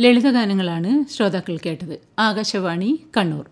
ലളിതഗാനങ്ങളാണ് ശ്രോതാക്കൾ കേട്ടത് ആകാശവാണി കണ്ണൂർ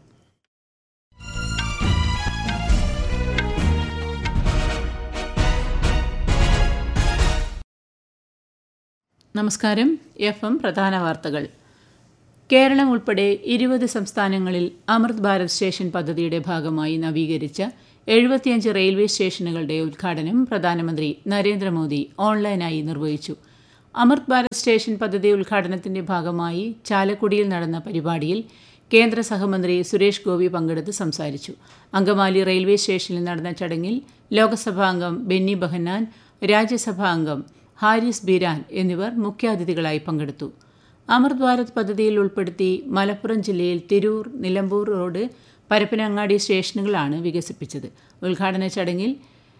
നമസ്കാരം എഫ് എം പ്രധാന വാർത്തകൾ കേരളം ഉൾപ്പെടെ ഇരുപത് സംസ്ഥാനങ്ങളിൽ അമൃത് ഭാരത് സ്റ്റേഷൻ പദ്ധതിയുടെ ഭാഗമായി നവീകരിച്ച എഴുപത്തിയഞ്ച് റെയിൽവേ സ്റ്റേഷനുകളുടെ ഉദ്ഘാടനം പ്രധാനമന്ത്രി നരേന്ദ്രമോദി ഓൺലൈനായി നിർവഹിച്ചു അമൃത് ഭാരത് സ്റ്റേഷൻ പദ്ധതി ഉദ്ഘാടനത്തിന്റെ ഭാഗമായി ചാലക്കുടിയിൽ നടന്ന പരിപാടിയിൽ കേന്ദ്ര സഹമന്ത്രി സുരേഷ് ഗോപി പങ്കെടുത്ത് സംസാരിച്ചു അങ്കമാലി റെയിൽവേ സ്റ്റേഷനിൽ നടന്ന ചടങ്ങിൽ ലോക്സഭാ അംഗം ബെന്നി ബെഹന്നാൻ രാജ്യസഭാ അംഗം ഹാരിസ് ബീരാൻ എന്നിവർ മുഖ്യാതിഥികളായി പങ്കെടുത്തു അമൃത് ഭാരത് പദ്ധതിയിൽ ഉൾപ്പെടുത്തി മലപ്പുറം ജില്ലയിൽ തിരൂർ നിലമ്പൂർ റോഡ് പരപ്പനങ്ങാടി സ്റ്റേഷനുകളാണ് വികസിപ്പിച്ചത് ഉദ്ഘാടന ചടങ്ങിൽ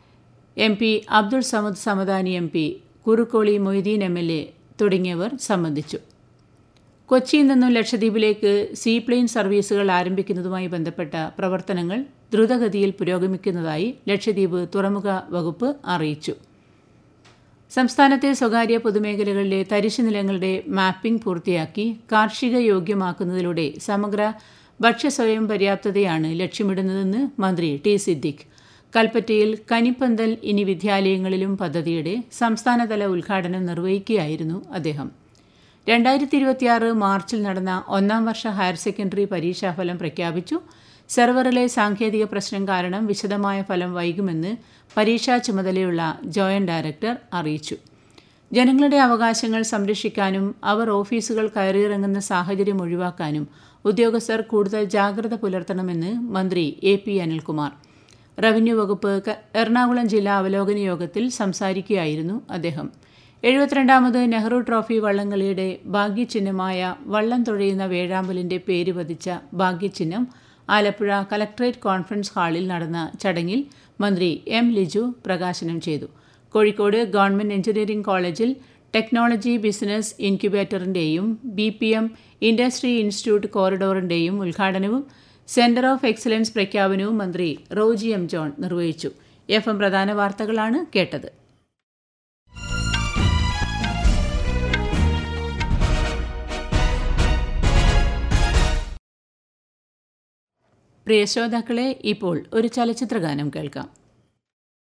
M P Abdul Samad Samadani M P Kurukkoli Moideen M L A തുടങ്ങിയവർ സംബന്ധിച്ചു കൊച്ചിയിൽ നിന്നും ലക്ഷദ്വീപിലേക്ക് സീപ്ലെയിൻ സർവീസുകൾ ആരംഭിക്കുന്നതുമായി ബന്ധപ്പെട്ട പ്രവർത്തനങ്ങൾ ദ്രുതഗതിയിൽ പുരോഗമിക്കുന്നതായി ലക്ഷദ്വീപ് തുറമുഖ വകുപ്പ് അറിയിച്ചു സംസ്ഥാനത്തെ സ്വകാര്യ പൊതുമേഖലകളിലെ തരിശു നിലങ്ങളുടെ മാപ്പിംഗ് പൂർത്തിയാക്കി കാർഷിക യോഗ്യമാക്കുന്നതിലൂടെ സമഗ്ര ഭക്ഷ്യസ്വയം പര്യാപ്തതയാണ് ലക്ഷ്യമിടുന്നതെന്ന് മന്ത്രി ടി സിദ്ദിഖ് കൽപ്പറ്റയിൽ കനിപ്പന്തൽ ഇനി വിദ്യാലയങ്ങളിലും പദ്ധതിയുടെ സംസ്ഥാനതല ഉദ്ഘാടനം നിർവഹിക്കുകയായിരുന്നു അദ്ദേഹം രണ്ടായിരത്തി ഇരുപത്തിയാറ് മാർച്ചിൽ നടന്ന ഒന്നാം വർഷ ഹയർ സെക്കൻഡറി പരീക്ഷാഫലം പ്രഖ്യാപിച്ചു സെർവറിലെ സാങ്കേതിക പ്രശ്നം കാരണം വിശദമായ ഫലം വൈകുമെന്ന് പരീക്ഷാ ചുമതലയുള്ള ജോയിന്റ് ഡയറക്ടർ അറിയിച്ചു ജനങ്ങളുടെ അവകാശങ്ങൾ സംരക്ഷിക്കാനും അവർ ഓഫീസുകൾ കയറിയിറങ്ങുന്ന സാഹചര്യം ഒഴിവാക്കാനും ഉദ്യോഗസ്ഥർ കൂടുതൽ ജാഗ്രത പുലർത്തണമെന്ന് മന്ത്രി എ പി അനിൽകുമാർ റവന്യൂ വകുപ്പ് എറണാകുളം ജില്ലാ അവലോകന യോഗത്തിൽ സംസാരിക്കുകയായിരുന്നു അദ്ദേഹം എഴുപത്തിരണ്ടാമത് നെഹ്റു ട്രോഫി വള്ളംകളിയുടെ ഭാഗ്യചിഹ്നമായ വള്ളം തുഴയുന്ന വേഴാമ്പലിന്റെ പേര് പതിച്ച ഭാഗ്യചിഹ്നം ആലപ്പുഴ കലക്ട്രേറ്റ് കോൺഫറൻസ് ഹാളിൽ നടന്ന ചടങ്ങിൽ മന്ത്രി എം ലിജു പ്രകാശനം ചെയ്തു കോഴിക്കോട് ഗവൺമെന്റ് എഞ്ചിനീയറിംഗ് കോളേജിൽ ടെക്നോളജി ബിസിനസ് ഇൻക്യുബേറ്ററിന്റെയും B P M industry institute കോറിഡോറിന്റെയും ഉദ്ഘാടനവും സെന്റർ ഓഫ് എക്സലൻസ് പ്രഖ്യാപനവും മന്ത്രി റോജി എം ജോൺ നിർവഹിച്ചു എഫ് എം പ്രധാന വാർത്തകളാണ് കേട്ടത് പ്രിയ ശ്രോതാക്കളെ ഇപ്പോൾ ഒരു ചലച്ചിത്രഗാനം കേൾക്കാം